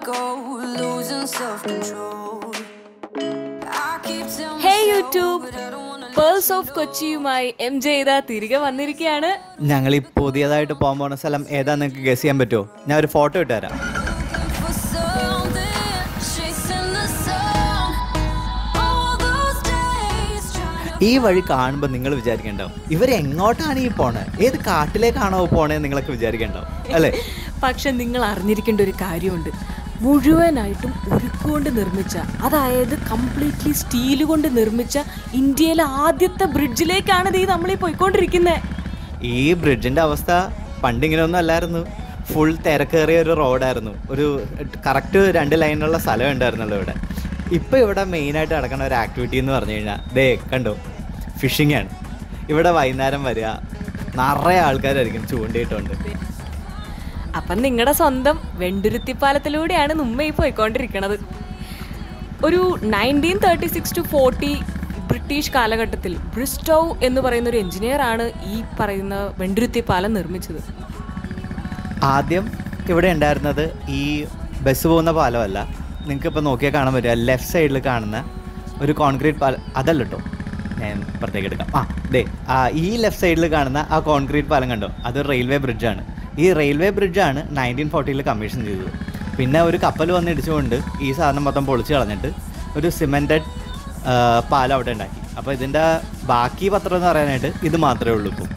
go, losing self-control. I keep telling hey myself, YouTube but I don't wanna pearls of കൊച്ചിയുമായി M J ഇതാ തിരികെ വന്നിരിക്കുകയാണ് ഞങ്ങൾ ഈ പുതിയതായിട്ട് പോകാൻ പോണ സ്ഥലം ഏതാ നിങ്ങൾക്ക് ഗസ് ചെയ്യാൻ പറ്റുമോ ഞാൻ ഒരു ഫോട്ടോ ഇട്ട് തരാം for something, chasing the sun. All those days trying to ഈ വഴി കാണുമ്പോൾ നിങ്ങൾ വിചാരിക്കണ്ടാവും ഇവർ എങ്ങോട്ടാണ് ഈ പോണേ ഏത് കാട്ടിലേക്കാണോ പോണേ നിങ്ങളൊക്കെ വിചാരിക്കണ്ടാവും അല്ലേ പക്ഷെ നിങ്ങൾ അറിഞ്ഞിരിക്കേണ്ട ഒരു കാര്യമുണ്ട് മുഴുവനായിട്ടും ഉരുക്കുകൊണ്ട് നിർമ്മിച്ച അതായത് കംപ്ലീറ്റ്ലി സ്റ്റീൽ കൊണ്ട് നിർമ്മിച്ച ഇന്ത്യയിലെ ആദ്യത്തെ ബ്രിഡ്ജിലേക്കാണ് ഇത് നമ്മളീ പോയിക്കൊണ്ടിരിക്കുന്നത് ഈ ബ്രിഡ്ജിന്റെ അവസ്ഥ പണ്ട് ഇങ്ങനെയൊന്നും അല്ലായിരുന്നു ഫുൾ തിരക്കേറിയ ഒരു റോഡായിരുന്നു ഒരു കറക്റ്റ് രണ്ട് ലൈനുള്ള സ്ഥലം ഉണ്ടായിരുന്നല്ലോ ഇവിടെ ഇപ്പോൾ ഇവിടെ മെയിനായിട്ട് നടക്കുന്ന ഒരു ആക്ടിവിറ്റി എന്ന് പറഞ്ഞു കഴിഞ്ഞാൽ ദേ കണ്ടോ ഫിഷിംഗ് ആണ് ഇവിടെ വൈകുന്നേരം വരിക നിറയെ ആൾക്കാരായിരിക്കും ചൂണ്ടിയിട്ടുണ്ട് അപ്പം നിങ്ങളുടെ സ്വന്തം വെണ്ടുരുത്തിപ്പാലത്തിലൂടെയാണ് മുമ്പ് ഈ പോയിക്കൊണ്ടിരിക്കണത് ഒരു nineteen thirty six to forty British കാലഘട്ടത്തിൽ ബ്രിസ്റ്റൗ എന്ന് പറയുന്ന ഒരു എഞ്ചിനീയർ ആണ് ഈ പറയുന്ന വെണ്ടുരുത്തിപ്പാലം നിർമ്മിച്ചത് ആദ്യം ഇവിടെ ഉണ്ടായിരുന്നത് ഈ ബസ് പോകുന്ന പാലമല്ല നിങ്ങൾക്ക് ഇപ്പോൾ നോക്കിയാൽ കാണാൻ പറ്റുക ലെഫ്റ്റ് സൈഡിൽ കാണുന്ന ഒരു കോൺക്രീറ്റ് പാലം അതല്ല കേട്ടോ ഞാൻ പുറത്തേക്ക് എടുക്കാം ആ ദേ ആ ഈ ലെഫ്റ്റ് സൈഡിൽ കാണുന്ന ആ കോൺക്രീറ്റ് പാലം കണ്ടോ അത് റെയിൽവേ ബ്രിഡ്ജാണ് ഈ റെയിൽവേ ബ്രിഡ്ജാണ് നയൻറ്റീൻ ഫോർട്ടിയിൽ കമ്മീഷൻ ചെയ്തത് പിന്നെ ഒരു കപ്പൽ വന്ന് ഇടിച്ചുകൊണ്ട് ഈ സാധനം മൊത്തം പൊളിച്ച് കളഞ്ഞിട്ട് ഒരു സിമെൻറ്റഡ് പാലം അവിടെ ഉണ്ടാക്കി അപ്പോൾ ഇതിൻ്റെ ബാക്കി പത്രം എന്ന് പറയാനായിട്ട് ഇത് മാത്രമേ ഉള്ളൂ ഇപ്പോൾ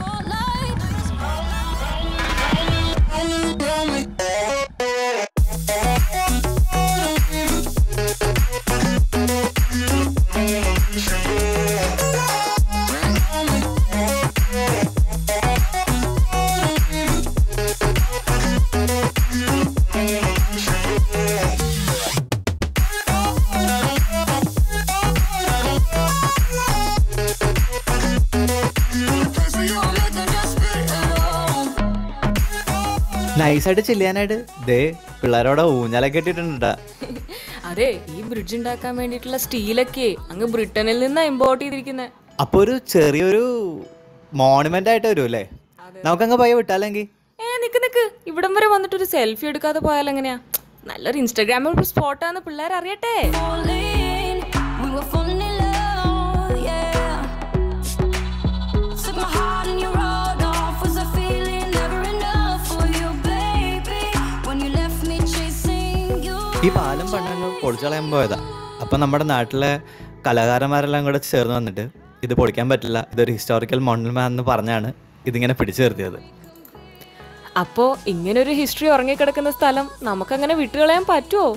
place where you won't make them just spit it all. നൈസായിട്ട് ചില്ലാനായിട്ട് ദേ പിള്ളേരോടെ ഊഞ്ഞാലൊക്കെ ഇട്ടിട്ടുണ്ട് അതെ ഈ ബ്രിഡ്ജ് ഉണ്ടാക്കാൻ വേണ്ടിയിട്ടുള്ള സ്റ്റീലൊക്കെ അങ്ങ് ബ്രിട്ടനിൽ നിന്നാണ് ഇമ്പോർട്ട് ചെയ്തിരിക്കുന്നത് അപ്പൊ ഒരു ചെറിയൊരു മോണുമെന്റ് ആയിട്ട് വരും അല്ലേ നമുക്കങ്ങ് പോയി വിട്ടാലെങ്കിൽ ഏ നിക്ക് നിക്ക് ഇവിടം വരെ വന്നിട്ട് ഒരു സെൽഫി എടുക്കാതെ പോയാൽ എങ്ങനെയാ നല്ലൊരു ഇൻസ്റ്റാഗ്രാമിൽ ഒരു സ്പോട്ടാന്ന് പിള്ളേർ അറിയട്ടെ Falling, we were falling in love, yeah. Took my heart and you rode off. Was a feeling never enough for you, baby? When you left me chasing you. ഈ പാലം പണ്ടങ്ങ് പൊളിച്ചളയാൻ പോയതാ അപ്പൊ നമ്മുടെ നാട്ടിലെ കലാകാരന്മാരെല്ലാം കൂടെ ചേർന്ന് വന്നിട്ട് ഇത് പൊളിക്കാൻ പറ്റില്ല ഇതൊരു ഹിസ്റ്റോറിക്കൽ മോണുമെന്റ് എന്ന് പറഞ്ഞാണ് ഇതിങ്ങനെ പിടിച്ചു നിർത്തിയത് അപ്പോ ഇങ്ങനെ ഒരു ഹിസ്റ്ററി ഉറങ്ങിക്കിടക്കുന്ന സ്ഥലം നമുക്കങ്ങനെ വിട്ടുകളയാൻ പറ്റുമോ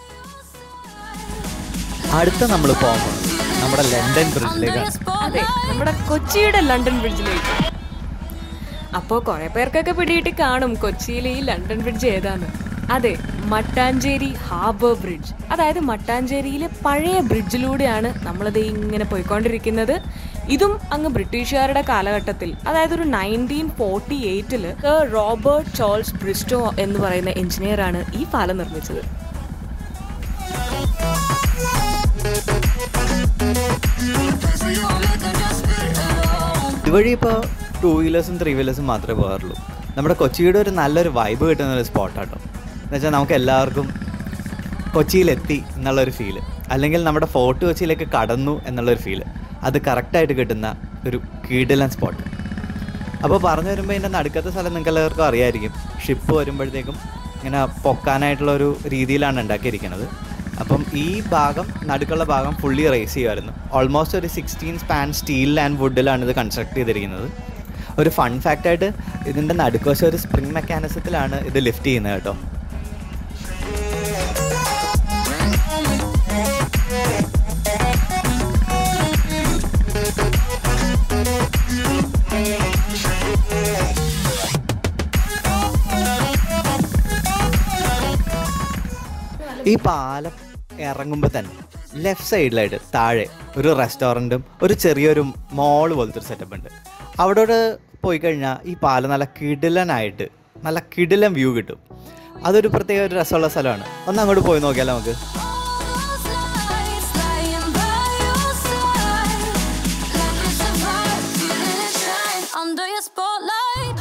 അടുത്ത നമ്മൾ പോകാൻ പോകുന്നത് നമ്മുടെ ലണ്ടൻ ബ്രിഡ്ജിലേക്കാണ് അതെ നമ്മുടെ കൊച്ചിയുടെ ലണ്ടൻ ബ്രിഡ്ജിലേക്ക് അപ്പോൾ കുറെ പേർക്കൊക്കെ പിടിയിട്ട് കാണും കൊച്ചിയിലെ ഈ ലണ്ടൻ ബ്രിഡ്ജ് ഏതാന്ന് അതെ മട്ടാഞ്ചേരി ഹാർബർ ബ്രിഡ്ജ് അതായത് മട്ടാഞ്ചേരിയിലെ പഴയ ബ്രിഡ്ജിലൂടെയാണ് നമ്മളത് ഇങ്ങനെ പോയിക്കൊണ്ടിരിക്കുന്നത് ഇതും അങ്ങ് ബ്രിട്ടീഷുകാരുടെ കാലഘട്ടത്തിൽ അതായത് ഒരു നയൻറ്റീൻ ഫോർട്ടി എയ്റ്റില് റോബർട്ട് ചോൾസ് ബ്രിസ്റ്റോ എന്ന് പറയുന്ന എഞ്ചിനീയറാണ് ഈ പാലം നിർമ്മിച്ചത് Place where you won't make them just spit it all. ഇതുവഴി ഇപ്പോൾ ടൂ വീലേഴ്സും ത്രീ വീലേഴ്സും മാത്രമേ പോകാറുള്ളൂ നമ്മുടെ കൊച്ചിയുടെ ഒരു നല്ലൊരു വൈബ് കിട്ടുന്ന ഒരു സ്പോട്ടാട്ടോ എന്നുവെച്ചാൽ നമുക്ക് എല്ലാവർക്കും കൊച്ചിയിലെത്തി എന്നുള്ളൊരു ഫീല് അല്ലെങ്കിൽ നമ്മുടെ ഫോർട്ട് കൊച്ചിയിലേക്ക് കടന്നു എന്നുള്ളൊരു ഫീല് അത് കറക്റ്റായിട്ട് കിട്ടുന്ന ഒരു കീടിലൻ സ്പോട്ട് അപ്പോൾ പറഞ്ഞു വരുമ്പോൾ ഇതിൻ്റെ നടുക്കത്തെ സ്ഥലം നിങ്ങൾക്ക് എല്ലാവർക്കും അറിയായിരിക്കും ഷിപ്പ് വരുമ്പോഴത്തേക്കും ഇങ്ങനെ പൊക്കാനായിട്ടുള്ള ഒരു രീതിയിലാണ് ഉണ്ടാക്കിയിരിക്കുന്നത് അപ്പം ഈ ഭാഗം നടുക്കുള്ള ഭാഗം ഫുള്ളി റേസ് ചെയ്യുമായിരുന്നു ഓൾമോസ്റ്റ് ഒരു സിക്സ്റ്റീൻ സ്പാൻ സ്റ്റീൽ ആൻഡ് വുഡിലാണ് ഇത് കൺസ്ട്രക്ട് ചെയ്തിരിക്കുന്നത് ഒരു ഫൺ ഫാക്റ്റായിട്ട് ഇതിൻ്റെ നടുക്കുവശം ഒരു സ്പ്രിംഗ് മെക്കാനിസത്തിലാണ് ഇത് ലിഫ്റ്റ് ചെയ്യുന്നത് കേട്ടോ ഈ പാലം ഇറങ്ങുമ്പോൾ തന്നെ ലെഫ്റ്റ് സൈഡിലായിട്ട് താഴെ ഒരു റെസ്റ്റോറൻറ്റും ഒരു ചെറിയൊരു മോൾ പോലത്തെ ഒരു സെറ്റപ്പ് ഉണ്ട് അവിടെ പോയി കഴിഞ്ഞാൽ ഈ പാലം നല്ല കിടിലനായിട്ട് നല്ല കിടിലൻ വ്യൂ കിട്ടും അതൊരു പ്രത്യേക ഒരു രസമുള്ള സ്ഥലമാണ് ഒന്ന് അങ്ങോട്ട് പോയി നോക്കിയാലോ നമുക്ക് Under your spotlight.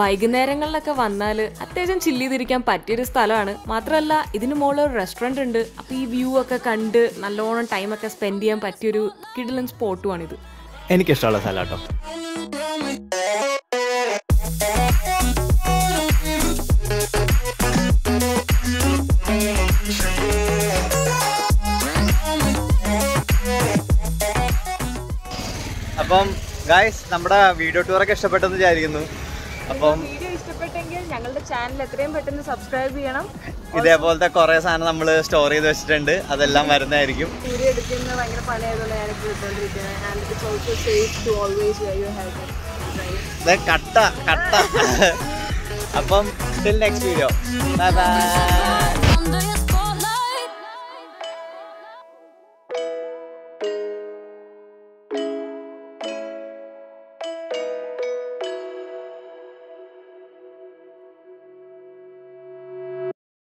വൈകുന്നേരങ്ങളിലൊക്കെ വന്നാൽ അത്യാവശ്യം ചില്ല് ചെയ്തിരിക്കാൻ പറ്റിയൊരു സ്ഥലമാണ് മാത്രമല്ല ഇതിന് മുകളിൽ ഒരു റെസ്റ്റോറൻറ്റ് ഉണ്ട് അപ്പോൾ ഈ വ്യൂ ഒക്കെ കണ്ട് നല്ലോണം ടൈമൊക്കെ സ്പെൻഡ് ചെയ്യാൻ പറ്റിയൊരു കിഡിലൻ സ്പോട്ടുമാണിത് എനിക്കിഷ്ടമുള്ള സ്ഥലം കേട്ടോ അപ്പം ഗായ്സ് നമ്മുടെ വീഡിയോ ടൂറൊക്കെ ഇഷ്ടപ്പെട്ടെന്ന് വിചാരിക്കുന്നു അപ്പം വീഡിയോ ഇഷ്ടപ്പെട്ടെങ്കിൽ ഞങ്ങളുടെ ചാനൽ എത്രയും പെട്ടെന്ന് സബ്സ്ക്രൈബ് ചെയ്യണം ഇതേപോലത്തെ കുറേ സാധനം നമ്മൾ സ്റ്റോർ ചെയ്ത് വെച്ചിട്ടുണ്ട് അതെല്ലാം വരുന്നതായിരിക്കും വീഡിയോ എടുക്കുന്നത് ഭയങ്കര പണിയായതുകൊണ്ട് ഞാനിപ്പോൾ ഇട്ടുകൊണ്ടിരിക്കുന്നത് and it's also safe to always wear you have ഇത് കട്ട കട്ട അപ്പം നെക്സ്റ്റ് വീഡിയോ ബൈ ബൈ